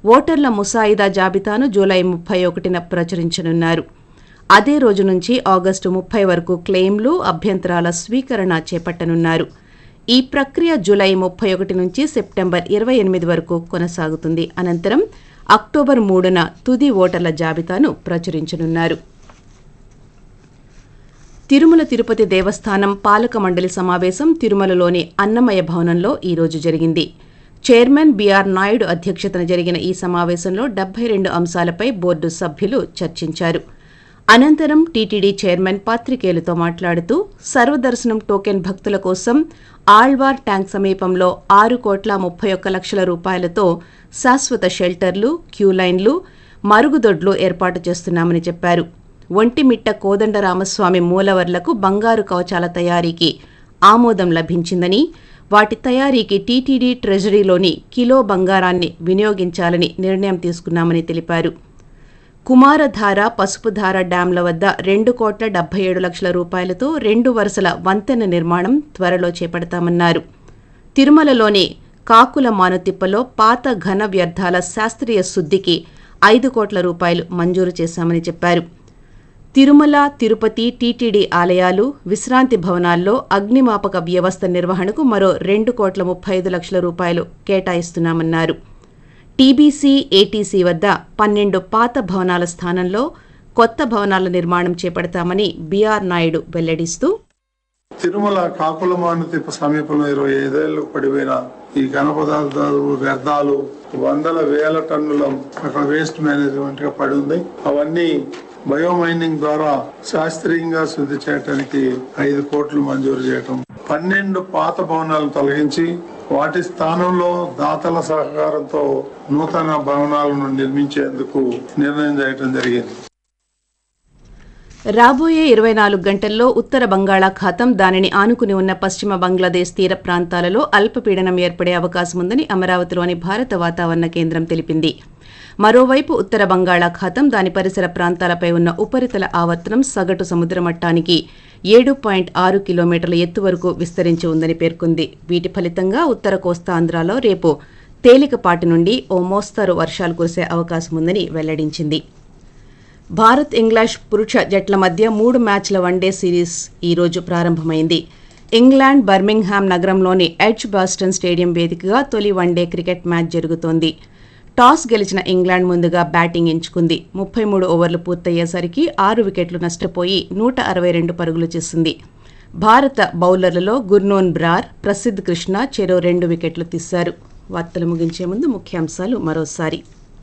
ఓటర్ల ముసాయిదా జాబితాను జూలై ముప్పై ఒకటిన ప్రచురించనున్నారు అదే రోజు నుంచి ఆగస్టు ముప్పై వరకు క్లెయిమ్లు అభ్యంతరాల స్వీకరణ చేపట్టనున్నారు ఈ ప్రక్రియ జూలై ముప్పై ఒకటి నుంచి సెప్టెంబర్ ఇరవై ఎనిమిది వరకు కొనసాగుతుంది అనంతరం అక్టోబర్ మూడున తుది ఓటర్ల జాబితాను ప్రచురించనున్నారు తిరుమల తిరుపతి దేవస్థానం పాలక మండలి సమావేశం తిరుమలలోని అన్నమయ భవనంలో ఈరోజు జరిగింది చైర్మన్ బీఆర్ నాయుడు అధ్యక్షతన జరిగిన ఈ సమావేశంలో డెబ్బై రెండు అంశాలపై బోర్డు సభ్యులు చర్చించారు అనంతరం టీటీడీ చైర్మన్ పాత్రికేయులతో మాట్లాడుతూ సర్వదర్శనం టోకెన్ భక్తుల కోసం ఆళ్వార్ ట్యాంక్ సమీపంలో ఆరు కోట్ల ముప్పై ఒక్క లక్షల రూపాయలతో శాశ్వత షెల్టర్లు క్యూలైన్లు మరుగుదొడ్లు ఏర్పాటు చేస్తున్నామని చెప్పారు ఒంటిమిట్ట కోదండరామస్వామి మూలవర్లకు బంగారు కవచాల తయారీకి ఆమోదం లభించిందని వాటి తయారీకి టీటీడీ ట్రెజరీలోని కిలో బంగారాన్ని వినియోగించాలని నిర్ణయం తీసుకున్నామని తెలిపారు కుమారధార పసుపుధార డ్యాంల వద్ద రెండు కోట్ల డెబ్బై ఏడు లక్షల రూపాయలతో రెండు వరుసల వంతెన నిర్మాణం త్వరలో చేపడతామన్నారు తిరుమలలోని కాకుల మానుతిప్పలో పాత ఘన వ్యర్థాల శాస్త్రీయ శుద్ధికి ఐదు కోట్ల రూపాయలు మంజూరు చేశామని చెప్పారు తిరుమల తిరుపతి టీటీడీ ఆలయాలు విశ్రాంతి భవనాల్లో అగ్నిమాపక వ్యవస్థ నిర్వహణకు మరో రెండు కోట్ల ముప్పై ఐదు లక్షల రూపాయలు కేటాయిస్తున్నామన్నారు టీబీసీ ఏటీసీ వద్ద పన్నెండు పాత భవనాల స్థానంలో కొత్త భవనాల నిర్మాణం చేపడతామని బీఆర్ నాయుడు వెల్లడిస్తూ తిరుమల కాకులమాను తిప్ప సమీపంలో ఇరవై ఐదేళ్లకు పడిపోయిన ఈ ఘన పదార్థాలు వ్యర్థాలు వందల వేల టన్నుల అక్కడ వేస్ట్ మేనేజ్మెంట్ గా పడి ఉంది అవన్నీ బయోమైనింగ్ ద్వారా శాస్త్రీయంగా శుద్ధి చేయడానికి ఐదు కోట్లు మంజూరు చేయటం పన్నెండు పాత భవనాలను తొలగించి వాటి స్థానంలో దాతల సహకారంతో నూతన భవనాలను నిర్మించేందుకు నిర్ణయం చేయటం జరిగింది రాబోయే ఇరవై నాలుగు గంటల్లో ఉత్తర బంగాళాఖాతం దానిని ఆనుకుని ఉన్న పశ్చిమ బంగ్లాదేశ్ తీర ప్రాంతాలలో అల్పపీడనం ఏర్పడే అవకాశం ఉందని అమరావతిలోని భారత వాతావరణ కేంద్రం తెలిపింది మరోవైపు ఉత్తర బంగాళాఖాతం దాని పరిసర ప్రాంతాలపై ఉన్న ఉపరితల ఆవర్తనం సగటు సముద్ర మట్టానికి ఏడు పాయింట్ ఆరు కిలోమీటర్ల ఎత్తు వరకు విస్తరించి ఉందని పేర్కొంది వీటి ఫలితంగా ఉత్తర కోస్తాంధ్రాలో రేపు తేలికపాటి నుండి ఓ మోస్తరు వర్షాలు కురిసే అవకాశం ఉందని వెల్లడించింది భారత్ ఇంగ్లాండ్ పురుష జట్ల మధ్య మూడు మ్యాచ్ల వన్డే సిరీస్ ఈ రోజు ప్రారంభమైంది ఇంగ్లాండ్ బర్మింగ్హామ్ నగరంలోని ఎడ్జ్ బాస్టన్ స్టేడియం వేదికగా తొలి వన్డే క్రికెట్ మ్యాచ్ జరుగుతోంది టాస్ గెలిచిన ఇంగ్లాండ్ ముందుగా బ్యాటింగ్ ఎంచుకుంది ముప్పై మూడు ఓవర్లు పూర్తయ్యేసరికి ఆరు వికెట్లు నష్టపోయి నూట అరవై రెండు పరుగులు చేసింది భారత బౌలర్లలో గుర్నూన్ బ్రార్ ప్రసిద్ధ్ కృష్ణ చెరో రెండు వికెట్లు తీశారు వార్తలు ముగించే ముందు ముఖ్యాంశాలు మరోసారి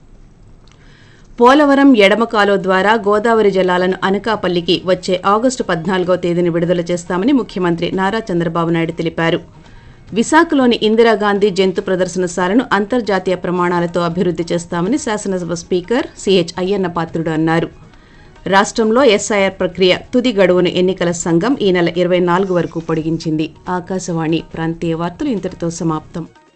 పోలవరం ఎడమ కాలువ ద్వారా గోదావరి జలాలను అనకాపల్లికి వచ్చే ఆగస్టు పద్నాలుగో తేదీని విడుదల చేస్తామని ముఖ్యమంత్రి నారా చంద్రబాబు నాయుడు తెలిపారు విశాఖలోని ఇందిరాగాంధీ జంతు ప్రదర్శనశాలను అంతర్జాతీయ ప్రమాణాలతో అభివృద్ధి చేస్తామని శాసనసభ స్పీకర్ సిహెచ్ అయ్యన్న పాత్రుడు అన్నారు రాష్ట్రంలో ఎస్ఐఆర్ ప్రక్రియ తుది గడువును ఎన్నికల సంఘం ఈ నెల ఇరవై నాలుగు వరకు పొడిగించింది ఆకాశవాణి ప్రాంతీయ వార్తలు ఇంతటితో సమాప్తం